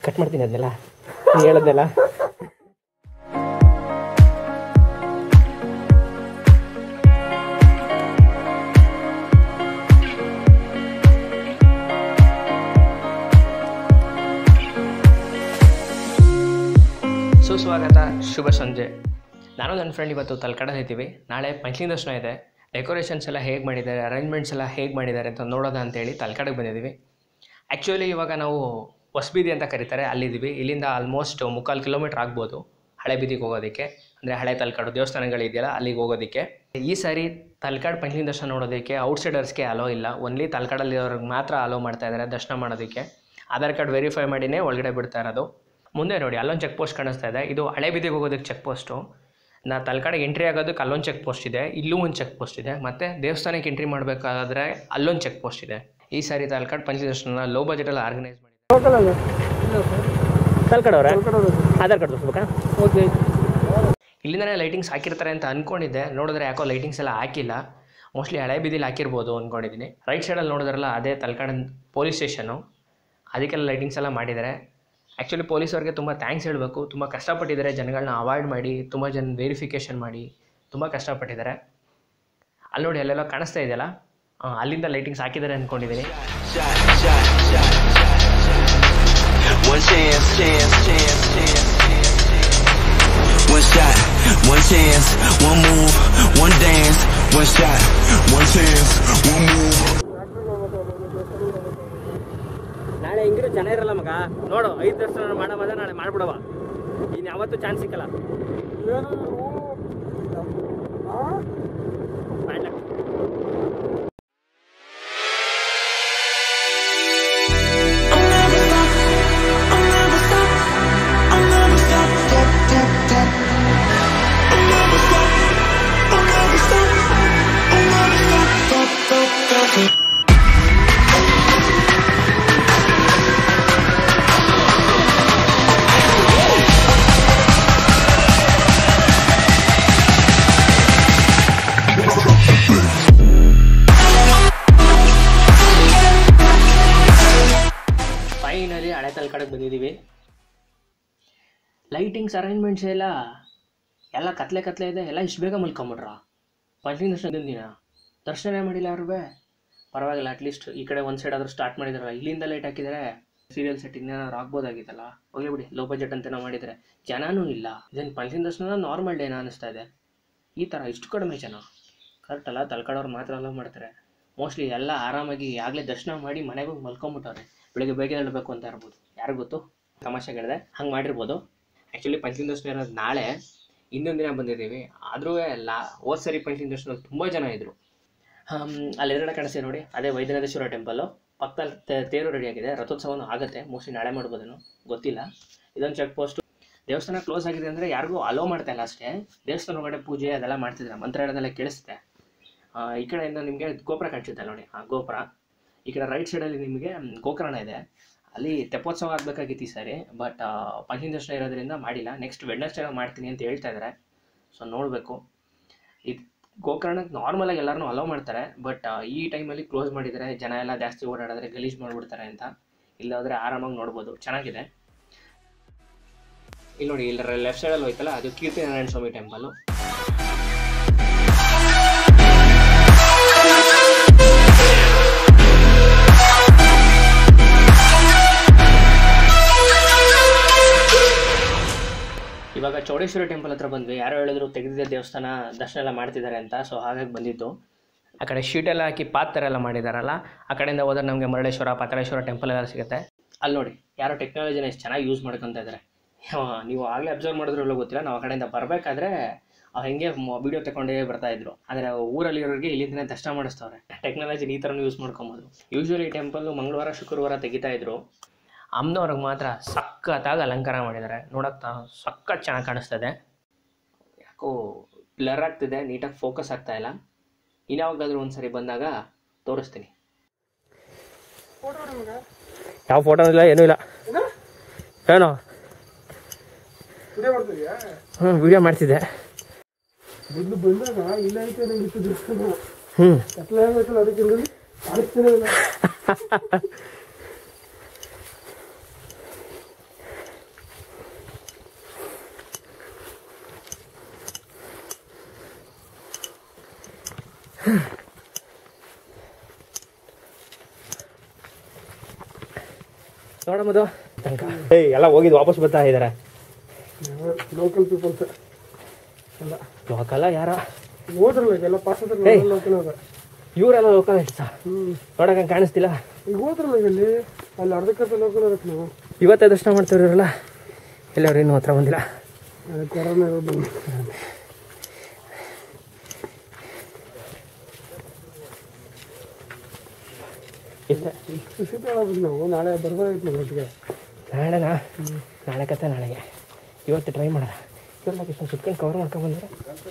Cut ಮಾಡ್ತೀನಿ ಅದನ್ನೆಲ್ಲ ನೀ ಹೇಳೋದನ್ನೆಲ್ಲ ಸುಸ್ವಾಗತ ಶುಭ ಸಂಜೆ ನಾನು ನನ್ನ ಫ್ರೆಂಡ್ ಇವತ್ತು ತಲ್ಕಡಲ್ಲಿ ಇದ್ದೀವಿ ನಾಳೆ ಪಂಚಲಿಂಗ ದರ್ಶನ ಇದೆ ಡೆಕೋರೇಷನ್ಸ್ ಎಲ್ಲ ಹೇಗೆ ಮಾಡಿದ್ದಾರೆ ಅರೇಂಜ್ಮೆಂಟ್ಸ್ ಎಲ್ಲ ಹೇಗೆ ಮಾಡಿದ್ದಾರೆ ಅಂತ ನೋಡೋದ ಅಂತೇಳಿ ತಲ್ಕಡಕ್ಕೆ ಬಂದಿದ್ದೀವಿ ಆ್ಯಕ್ಚುಲಿ ಇವಾಗ ನಾವು ಹೊಸಬೀದಿ ಅಂತ ಕರೀತಾರೆ ಅಲ್ಲಿದ್ದೀವಿ ಇಲ್ಲಿಂದ ಆಲ್ಮೋಸ್ಟ್ ಮುಕ್ಕಾಲು ಕಿಲೋಮೀಟ್ರ್ ಆಗ್ಬೋದು ಹಳೆ ಬೀದಿಗೆ ಹೋಗೋದಕ್ಕೆ ಅಂದರೆ ಹಳೆ ತಲ್ಕಾಡು ದೇವಸ್ಥಾನಗಳಿದೆಯಲ್ಲ ಅಲ್ಲಿಗೆ ಹೋಗೋದಕ್ಕೆ ಈ ಸಾರಿ ತಲ್ಕಾಡು ಪಂಚಲಿಂಗ ದರ್ಶನ ನೋಡೋದಕ್ಕೆ ಔಟ್ಸೈಡರ್ಸ್ಗೆ ಅಲೋ ಇಲ್ಲ ಓನ್ಲಿ ತಲ್ಕಾಡಲ್ಲಿರೋರಿಗೆ ಮಾತ್ರ ಅಲೋ ಮಾಡ್ತಾ ಇದ್ದಾರೆ ದರ್ಶನ ಮಾಡೋದಕ್ಕೆ ಆಧಾರ್ ಕಾರ್ಡ್ ವೆರಿಫೈ ಮಾಡಿನೇ ಒಳಗಡೆ ಬಿಡ್ತಾ ಇರೋದು ಮುಂದೆ ನೋಡಿ ಅಲ್ಲೊಂದು ಚೆಕ್ ಪೋಸ್ಟ್ ಕಾಣಿಸ್ತಾ ಇದೆ ಇದು ಹಳೆ ಬೀದಿಗೆ ಹೋಗೋದಕ್ಕೆ ಚೆಕ್ ಪೋಸ್ಟು ನಾ ತಲ್ಕಾಡಿಗೆ ಎಂಟ್ರಿ ಆಗೋದಕ್ಕೆ ಅಲ್ಲೊಂದು ಚೆಕ್ ಪೋಸ್ಟ್ ಇದೆ ಇಲ್ಲೂ ಒಂದು ಚೆಕ್ ಪೋಸ್ಟ್ ಇದೆ ಮತ್ತು ದೇವಸ್ಥಾನಕ್ಕೆ ಎಂಟ್ರಿ ಮಾಡಬೇಕಾದ್ರೆ ಅಲ್ಲೊಂದು ಚೆಕ್ ಪೋಸ್ಟ್ ಇದೆ ಈ ಸಾರಿ ತಲ್ಕಾಡ್ ಪಂಚದರ್ಶನ ಲೋ ಬಜೆಟಲ್ಲಿ ಆರ್ಗನೈಸ್ ಮಾಡಿ ತಲ್ಕಾಡ್ ಅವರ ಆಧಾರ್ ಕಾರ್ಡ್ ತೋರಿಸ್ಬೇಕಾ ಓಕೆ ಇಲ್ಲಿಂದನೇ ಲೈಟಿಂಗ್ಸ್ ಹಾಕಿರ್ತಾರೆ ಅಂತ ಅಂದ್ಕೊಂಡಿದ್ದೆ ನೋಡಿದ್ರೆ ಯಾಕೋ ಲೈಟಿಂಗ್ಸ್ ಎಲ್ಲ ಹಾಕಿಲ್ಲ ಮೋಸ್ಟ್ಲಿ ಹಳೆ ಬೀದಿಲಿ ಹಾಕಿರ್ಬೋದು ಅಂದ್ಕೊಂಡಿದ್ದೀನಿ ರೈಟ್ ಸೈಡಲ್ಲಿ ನೋಡಿದ್ರಲ್ಲ ಅದೇ ತಲ್ಕಾಡ್ ಪೊಲೀಸ್ ಸ್ಟೇಷನು ಅದಕ್ಕೆಲ್ಲ ಲೈಟಿಂಗ್ಸ್ ಎಲ್ಲ ಮಾಡಿದ್ದಾರೆ ಆ್ಯಕ್ಚುಲಿ ಪೊಲೀಸವ್ರಿಗೆ ತುಂಬ ಥ್ಯಾಂಕ್ಸ್ ಹೇಳಬೇಕು ತುಂಬ ಕಷ್ಟಪಟ್ಟಿದ್ದಾರೆ ಜನಗಳನ್ನ ಅವಾಯ್ಡ್ ಮಾಡಿ ತುಂಬ ಜನ ವೆರಿಫಿಕೇಷನ್ ಮಾಡಿ ತುಂಬ ಕಷ್ಟಪಟ್ಟಿದ್ದಾರೆ ಅಲ್ಲಿ ನೋಡಿ ಅಲ್ಲೆಲ್ಲ ಕಾಣಿಸ್ತಾ ಇದೆಯಲ್ಲ ಆ, ಅಲ್ಲಿಂದ ಲೈಟಿಂಗ್ಸ್ ಹಾಕಿದ್ದಾರೆ ಅಂದ್ಕೊಂಡಿದ್ದೀನಿ shot, shot, shot, shot, shot. One chance, chance, chance, chance, chance, chance. One shot, one chance, one move, one dance. One shot, one chance, one move. ನಾಳೆ ಹೆಂಗಿರೋ ಜನ ಇರಲ್ಲ ಮಗ ನೋಡು ಐದು ದರ್ಶನ ಮಾಡಬೋದ ನಾಳೆ ಮಾಡ್ಬಿಡವ ಇನ್ನು ಯಾವತ್ತೂ ಚಾನ್ಸ್ ಸಿಕ್ಕಲ್ಲ ಮಾಡ್ಲಾ. I'll never stop. I'll never stop. I'll never stop. Stop, stop, stop. I'll never stop. I'll never stop. I'll never stop. Stop, stop, stop. Finally ಹಳೆ ತಲ್ಕಡಕ್ಕೆ ಬಂದಿದ್ದೀವಿ ಲೈಟಿಂಗ್ಸ್ ಅರೇಂಜ್ಮೆಂಟ್ಸ್ ಎಲ್ಲ ಎಲ್ಲ ಕತ್ಲೆ ಕತ್ಲೆ ಇದೆ ಎಲ್ಲ ಇಷ್ಟು ಬೇಗ ಮಲ್ಕೊಂಬಿಟ್ರ ಪಂಚಲಿಂಗ ದರ್ಶನ ದಿನ ದರ್ಶನ ಮಾಡಿಲ್ಲ ಯಾರು ಪರವಾಗಿಲ್ಲ ಅಟ್ಲೀಸ್ಟ್ ಈ ಕಡೆ ಒಂದು ಸೈಡ್ ಆದರೂ ಸ್ಟಾರ್ಟ್ ಮಾಡಿದಾರಲ್ಲ ಇಲ್ಲಿಂದ ಲೈಟ್ ಹಾಕಿದರೆ ಸೀರಿಯಲ್ ಸೆಟ್ ಇನ್ನೇನಾದ್ರು ಆಗ್ಬೋದಾಗಿತ್ತಲ್ಲ ಹೋಗ್ಲಿ ಬಿಡಿ ಲೋ ಬಜೆಟ್ ಅಂತ ಮಾಡಿದರೆ ಜನನೂ ಇಲ್ಲ ಇದೇನು ಪಂಚಲಿಂಗ ದರ್ಶನ ನಾರ್ಮಲ್ ಡೇನ ಅನಿಸ್ತಾ ಇದೆ ಈ ಥರ ಇಷ್ಟು ಕಡಿಮೆ ಜನ ಕರೆಕ್ಟ್ ಅಲ್ಲ ತಲ್ಕಾಡೋರು ಮಾತ್ರ ಅಲೋ ಮಾಡ್ತಾರೆ ಮೋಸ್ಟ್ಲಿ ಎಲ್ಲ ಆರಾಮಾಗಿ ಆಗಲೇ ದರ್ಶನ ಮಾಡಿ ಮನೆಗೆ ಹೋಗಿ ಮಲ್ಕೊಂಬಿಟ್ಟವ್ರೆ ಬೆಳಿಗ್ಗೆ ಬೇಗ ಹೇಳಬೇಕು ಅಂತ ಇರ್ಬೋದು ಯಾರಿಗೂ ಗೊತ್ತು ತಮಾಷೆಗಳಿದೆ ಹಂಗೆ ಮಾಡಿರ್ಬೋದು ಆ್ಯಕ್ಚುಲಿ ಪಂಚಲಿಂಗ ದರ್ಶನ ಇರೋದು ನಾಳೆ ಇನ್ನೊಂದು ದಿನ ಬಂದಿದ್ದೀವಿ ಆದರೂ ಲಾ ಹೋದ ಸರಿ ಪಂಚಲಿಂಗ ದರ್ಶನದಲ್ಲಿ ತುಂಬ ಜನ ಇದ್ದರು ಅಲ್ಲಿ ಎದುರುಗಡೆ ಕಾಣಿಸ್ತೀವಿ ನೋಡಿ ಅದೇ ವೈದ್ಯನಾಥೇಶ್ವರ ಟೆಂಪಲ್ಲು ಪಕ್ಕದಲ್ಲಿ ತೇ- ತೇರು ರೆಡಿಯಾಗಿದೆ ರಥೋತ್ಸವನೂ ಆಗುತ್ತೆ ಮೋಸ್ಟ್ಲಿ ನಾಳೆ ಮಾಡ್ಬೋದೇನೋ ಗೊತ್ತಿಲ್ಲ ಇದೊಂದು ಚೆಕ್ ಪೋಸ್ಟ್ ದೇವಸ್ಥಾನ ಕ್ಲೋಸ್ ಆಗಿದೆ ಅಂದರೆ ಯಾರಿಗೂ ಅಲೋ ಮಾಡ್ತಾ ಇಲ್ಲ ಅಷ್ಟೇ ದೇವಸ್ಥಾನ ಒಳಗಡೆ ಪೂಜೆ ಅದೆಲ್ಲ ಮಾಡ್ತಿದ್ದಾರೆ ಮಂತ್ರ ಹೇಳೋದೆಲ್ಲ ಕೇಳಿಸುತ್ತೆ ಆ, ಈ ಕಡೆಯಿಂದ ನಿಮಗೆ ಗೋಪುರ ಕಾಣಿಸುತ್ತೆ ನೋಡಿ ಆ ಗೋಪುರ ಈ ಕಡೆ ರೈಟ್ ಸೈಡಲ್ಲಿ ನಿಮಗೆ ಮ್, ಗೋಕರ್ಣ ಇದೆ ಅಲ್ಲಿ ತೆಪ್ಪೋತ್ಸವ ಆಗಬೇಕಾಗಿತ್ತು ಈ ಸಾರಿ ಬಟ್ ಪಂಚಿನ ದರ್ಶನ ಇರೋದ್ರಿಂದ ಮಾಡಿಲ್ಲ ನೆಕ್ಸ್ಟ್ ವೆಡ್ನೆಸ್ಡೇ ಮಾಡ್ತೀನಿ ಅಂತ ಹೇಳ್ತಾ ಇದ್ದಾರೆ ಸೊ ನೋಡಬೇಕು ಇದು ಗೋಕರ್ಣಕ್ಕೆ ನಾರ್ಮಲಾಗಿ ಎಲ್ಲರನ್ನೂ ಅಲೋ ಮಾಡ್ತಾರೆ ಬಟ್ ಈ ಟೈಮಲ್ಲಿ ಕ್ಲೋಸ್ ಮಾಡಿದ್ದಾರೆ ಜನ ಎಲ್ಲ ಜಾಸ್ತಿ ಓಡಾಡಿದ್ರೆ ಗಲೀಜು ಮಾಡಿಬಿಡ್ತಾರೆ ಅಂತ ಇಲ್ಲಾದ್ರೆ ಆರಾಮಾಗಿ ನೋಡ್ಬೋದು ಚೆನ್ನಾಗಿದೆ ಇಲ್ಲಿ ನೋಡಿ ಇಲ್ಲಿ ಲೆಫ್ಟ್ ಸೈಡಲ್ಲಿ ಹೋಯ್ತಲ್ಲ ಅದು ಕೀರ್ತಿ ನಾರಾಯಣ ಸ್ವಾಮಿ ಟೆಂಪಲು ಇವಾಗ ಚೌಡೇಶ್ವರಿ ಟೆಂಪಲ್ ಹತ್ರ ಬಂದ್ವಿ ಯಾರೋ ಹೇಳಿದ್ರು ತೆಗೆದಿದ್ದ ದೇವಸ್ಥಾನ ದರ್ಶನ ಎಲ್ಲ ಮಾಡ್ತಿದ್ದಾರೆ ಅಂತ ಸೊ ಹಾಗಾಗಿ ಬಂದಿದ್ದು ಆ ಕಡೆ ಶೀಟೆಲ್ಲ ಹಾಕಿ ಪಾತ್ರ ಎಲ್ಲ ಮಾಡಿದಾರಲ್ಲ ಆ ಕಡೆಯಿಂದ ಹೋದ್ರೆ ನಮಗೆ ಮರಳೇಶ್ವರ ಪಾತಾಳೇಶ್ವರ ಟೆಂಪಲ್ ಎಲ್ಲ ಸಿಗುತ್ತೆ ಅಲ್ಲಿ ನೋಡಿ ಯಾರೋ ಟೆಕ್ನಾಲಜಿನ ಎಷ್ಟು ಚೆನ್ನಾಗಿ ಯೂಸ್ ಮಾಡ್ಕೊತಾ ಇದ್ದಾರೆ ನೀವು ಆಗಲೇ ಅಬ್ಸರ್ವ್ ಮಾಡಿದ್ರು ಇಲ್ಲೋ ಗೊತ್ತಿಲ್ಲ ನಾವು ಆ ಕಡೆಯಿಂದ ಬರಬೇಕಾದ್ರೆ ಹೆಂಗೆ ವಿಡಿಯೋ ತಗೊಂಡೇ ಬರ್ತಾ ಇದ್ರು ಆದರೆ ಊರಲ್ಲಿರೋರಿಗೆ ಇಲ್ಲಿಂದನೇ ದರ್ಶನ ಮಾಡಿಸ್ತವ್ರೆ ಟೆಕ್ನಾಲಜಿನ ಈ ಥರನೂ ಯೂಸ್ ಮಾಡ್ಕೊಬೋದು ಯೂಶ್ವಲಿ ಟೆಂಪಲ್ಲು ಮಂಗಳವಾರ ಶುಕ್ರವಾರ ತೆಗಿತಾ ಇದ್ರು ಅಮ್ಮನವ್ರಿಗೆ ಮಾತ್ರ ಸಖತ್ತಾಗಿ ಅಲಂಕಾರ ಮಾಡಿದ್ದಾರೆ ನೋಡಕ್ಕೆ ಸಖತ್ ಚೆನ್ನಾಗಿ ಕಾಣಿಸ್ತದೆ ಯಾಕೋ ಬ್ಲರ್ ಆಗ್ತಿದೆ ನೀಟಾಗಿ ಫೋಕಸ್ ಆಗ್ತಾ ಇಲ್ಲ ಇನ್ಯಾವಾಗಾದ್ರೂ ಒಂದ್ಸರಿ ಬಂದಾಗ ತೋರಿಸ್ತೀನಿ ಯಾವ ಫೋಟೋ ಇಲ್ಲ ಏನೂ ಇಲ್ಲ ಏನೋ ಹ್ಞೂ ವಿಡಿಯೋ ಮಾಡ್ತಿದ್ದೆ ಬಂದು ಬಂದಾಗ ಇಲ್ಲ ಐತೆ ನಂಗೆ ಇತ್ತು ದೇವಸ್ಥಾನ ಹ್ಞೂ ಕತ್ಲೆ ಆಗ್ಬೇಕಲ್ಲ ಅದಕ್ಕೆ ಇಲ್ಲಿ ಕಾಣಿಸ್ತಾನೆ ಇಲ್ಲ ನೋಡಮ್ಮದು ತನಕ ಏಯ್ ಎಲ್ಲ ಹೋಗಿದ್ದು ವಾಪಸ್ ಬರ್ತಾ ಇದ್ದಾರೆ ಲೋಕಲ್ ಪೀಪಲ್ಸ್ ಎಲ್ಲ ಲೋಕಲ್ಲ ಯಾರ ಹೋದ್ರಲ್ಲ ಈಗೆಲ್ಲ ಪಾಸ್ ಏಯ್. ಲೋಕಲ್ ಅದ ಇವರೆಲ್ಲ ಲೋಕಲ್ ಇಷ್ಟ ಹ್ಮ್ ನೋಡಕ್ಕೆ ಕಾಣಿಸ್ತಿಲ್ಲ ಈಗ ಹೋದ್ರಲ್ಲ ಈಗ ಅಲ್ಲಿ ಅಲ್ಲಿ ಅರ್ಧಕ್ಕರ್ಧ ಲೋಕಲ್ ಅದಕ್ಕೆ ನಾವು ಇವತ್ತೇ ದರ್ಶನ ಮಾಡ್ತಿರೋರಲ್ಲ ಇಲ್ಲಿ ಅವ್ರು ಇನ್ನೂ ಹತ್ರ ಬಂದಿಲ್ಲ ಅದೇ ಕೊರೋನಾ ಇರೋದು ಬಂದು ಇಲ್ಲ ಶೀತ ಆಗ್ಬಿಟ್ಟು ನಾವು ನಾಳೆ ಬರ್ಬೋದಾಗಿತ್ತು ನಮ್ಮ ಒಟ್ಟಿಗೆ ನಾಳೆನಾ ನಾಳೆ ಕತೆ ನಾಳೆಗೆ ಇವತ್ತು ಟ್ರೈ ಮಾಡೋಣ ಇವೆಲ್ಲ ಇಷ್ಟೊಂದು ಸುತ್ಕೊಂಡು ಕವರ್ ಮಾಡ್ಕೊಂಡು ಬಂದ್ರೆ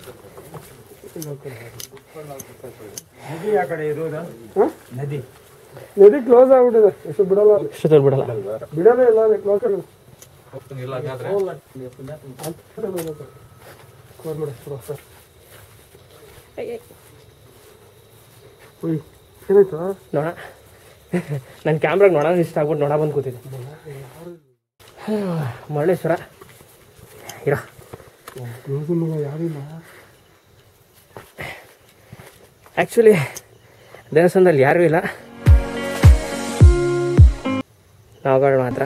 ನದಿ ಆ ಕಡೆ ಇರೋದು ಹಾಂ ನದಿ ನದಿ ಕ್ಲೋಸ್ ಆಗ್ಬಿಟ್ಟಿದೆ ಎಷ್ಟು ಬಿಡಲ್ಲ ಅದು. ಇಷ್ಟೊತ್ತಲ್ಲಿ ಬಿಡಲ್ಲ ಬಿಡೋದೇ ಇಲ್ಲ ಅದಕ್ಕೆ ಲೋಕಲ್ ಕವರ್ ಮಾಡಿ ಸರ್ ಉಯ್ ಏನಾಯ್ತು ನೋಡ ನನ್ನ ಕ್ಯಾಮ್ರಾಗ ನೋಡೋಣ ಇಷ್ಟ ಆಗ್ಬಿಟ್ಟು ನೋಡ ಬಂದು ಕೂತಿದ್ದೆ ಮರಳೇಶ್ವರ ಇರೋ ಕ್ಲೋಸ್ ಮಗ ಯಾರಿಲ್ಲ ಆ್ಯಕ್ಚುಲಿ ದೇವಸ್ಥಾನದಲ್ಲಿ ಯಾರೂ ಇಲ್ಲ ನಾವುಗಳು ಮಾತ್ರ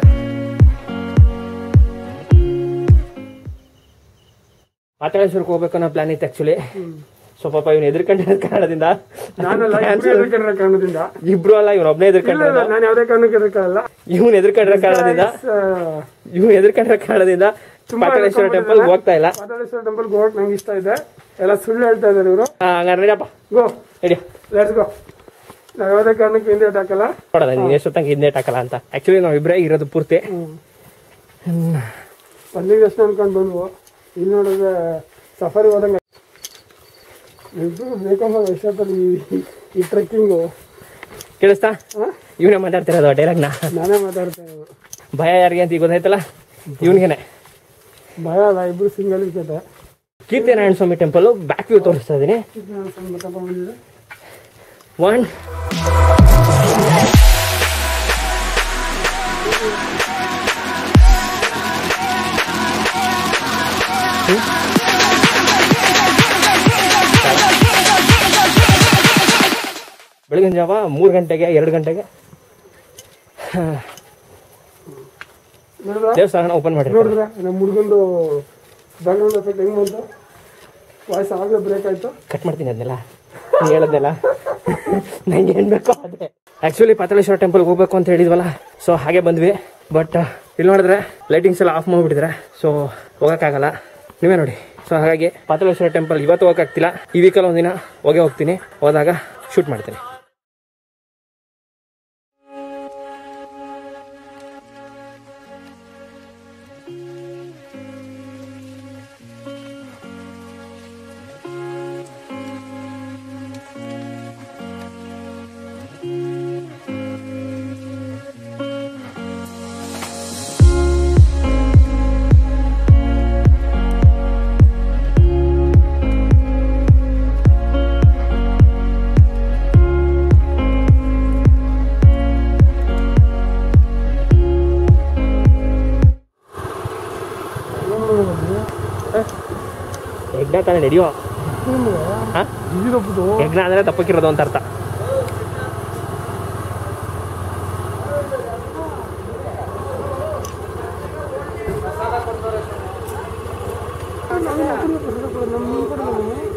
ಮಾತಾಳೇಶ್ವರಕ್ಕೆ ಹೋಗ್ಬೇಕು ಅನ್ನೋ ಪ್ಲಾನ್ ಇತ್ತು ಆ್ಯಕ್ಚುಲಿ ಸೊ ಪಾಪ ಇವನು ಎದುರ್ಕೊಂಡಿರೋದು ಕಾರಣದಿಂದ ನಾನಲ್ಲ ಇಬ್ರು ಎದುರ್ಕೊಂಡಿರೋ ಕಾರಣದಿಂದ ಇಬ್ರು ಅಲ್ಲ ಇವನು ಒಬ್ಬನೇ ಇಲ್ಲ ಎದುರ್ಕೊಂಡಿರೋದು ಇಲ್ಲ ನಾನು ಯಾವುದೇ ಕಾರಣಕ್ಕೆ ಎದುರ್ಕೊಳ್ಳಲ್ಲ ಇವನು ಎದುರ್ಕೊಂಡಿರೋ ಕಾರಣದಿಂದ ಇವನು ಎದುರ್ಕೊಂಡಿರೋ ಕಾರಣದಿಂದ ಪಾತಾಳೇಶ್ವರ ಟೆಂಪಲ್ ಹೋಗ್ತಾ ಇಲ್ಲ ಮಾತಾಡೇಶ್ವರ ಟೆಂಪಲ್ಗೆ ಹೋಗಕ್ಕೆ ನಂಗೆ ಇಷ್ಟ ಇದೆ ಎಲ್ಲ ಸುಳ್ಳು ಹೇಳ್ತಾ ಇದ್ದಾರೆ ಇವರು ಆ, ಹಂಗಾರೆ ನಡಿಯಪ್ಪ ಗೋ ನಡಿ ಲೆಟ್ಸ್ ಗೋ ನಾವು ಯಾವುದೇ ಕಾರಣಕ್ಕೆ ಹಿಂದೆ ಹಾಕಲ್ಲ ನೋಡೋದ ನೀನು ಎಷ್ಟೊತ್ತಂಗೆ ಹಿಂದೆ ಹಾಕಲ್ಲ ಅಂತ ಆ್ಯಕ್ಚುಲಿ ನಾವು ಇಬ್ಬರೇ ಇರೋದು ಪೂರ್ತಿ ಅಲ್ಲಿಗೆ ಎಷ್ಟು ಅನ್ಕೊಂಡು ಬಂದ್ವು ಇಲ್ಲಿ ನೋಡಿದ್ರೆ ಸಫಾರಿ ಹೋದಂಗೆ ಇಬ್ರು ಬೇಕಂಬ ಇಷ್ಟಪಟ್ಟು ಈ- ಈ ಟ್ರೆಕ್ಕಿಂಗು ಕೇಳಿಸ್ತಾ ಇವನೇ ಮಾತಾಡ್ತಿರೋದು ಡೈಲಾಗ್ನ ನಾನೇ ಮಾತಾಡ್ತಾ ಇರೋದು ಭಯ ಯಾರಿಗೆ ಅಂತ ಈಗ ಗೊತ್ತಾಯ್ತಲ್ಲ ಇವನಿಗೇನೆ ಭಯ ಅಲ್ಲ ಇಬ್ರು ಸಿಂಗಲ್ ಇರ್ತೈತೆ Keerthinarayana Swamy temple back view ತೋರಿಸ್ತಾ ಇದ್ದೀನಿ ಬಂದಿದೆ ಒನ್ ಬೆಳಗಿನ ಜಾವ ಮೂರು ಗಂಟೆಗೆ ಎರಡು ಗಂಟೆಗೆ ನೋಡಿದ್ರ ದೇವಸ್ಥಾನ ಓಪನ್ ಮಾಡಿರ್ತಾರೆ ನೋಡಿದ್ರ ನಮ್ಮ ಹುಡುಗಂದು ಬ್ಯಾಕ್ಗ್ರೌಂಡ್ ಎಫೆಕ್ಟ್ ಹೆಂಗ್ ಬಂತು ವಾಯ್ಸ್ ಆಗಲೇ ಬ್ರೇಕ್ ಆಯ್ತು ಕಟ್ ಮಾಡ್ತೀನಿ ಅದನ್ನೆಲ್ಲ ನೀನ್ ಹೇಳದ್ನೆಲ್ಲ ನಂಗೆ ಏನ್ ಬೇಕೋ ಅದೇ ಆಕ್ಚುಲಿ ಪಾತಾಳೇಶ್ವರ ಟೆಂಪಲ್ಗೆ ಹೋಗ್ಬೇಕು ಅಂತ ಹೇಳಿದ್ವಲ್ಲ ಸೊ ಹಾಗೆ ಬಂದ್ವಿ ಬಟ್ ಇಲ್ಲಿ ನೋಡಿದ್ರೆ ಲೈಟಿಂಗ್ಸ್ ಎಲ್ಲ ಆಫ್ ಮಾಡಿಬಿಟ್ಟಿದ್ರೆ ಸೊ ಹೋಗೋಕ್ಕಾಗಲ್ಲ ನೀವೇ ನೋಡಿ ಸೊ ಹಾಗಾಗಿ ಪಾತಾಳೇಶ್ವರ ಟೆಂಪಲ್ ಇವತ್ತು ಹೋಗೋಕ್ಕಾಗ್ತಿಲ್ಲ ಈ ವೀಕಲ್ಲಿ ಒಂದಿನ ಹೋಗೇ ಹೋಗ್ತೀನಿ ಹೋದಾಗ ಶೂಟ್ ಮಾಡ್ತೀನಿ ಯಜ್ಞ ತಾನೇ ನಡೆಯೋ ಹಾಂ ಇದಿರಬಹುದು ಯಜ್ಞ ಅಂದರೆ ತಪ್ಪಕ್ಕಿರೋದು ಅಂತ ಅರ್ಥ ನಮ್ಮ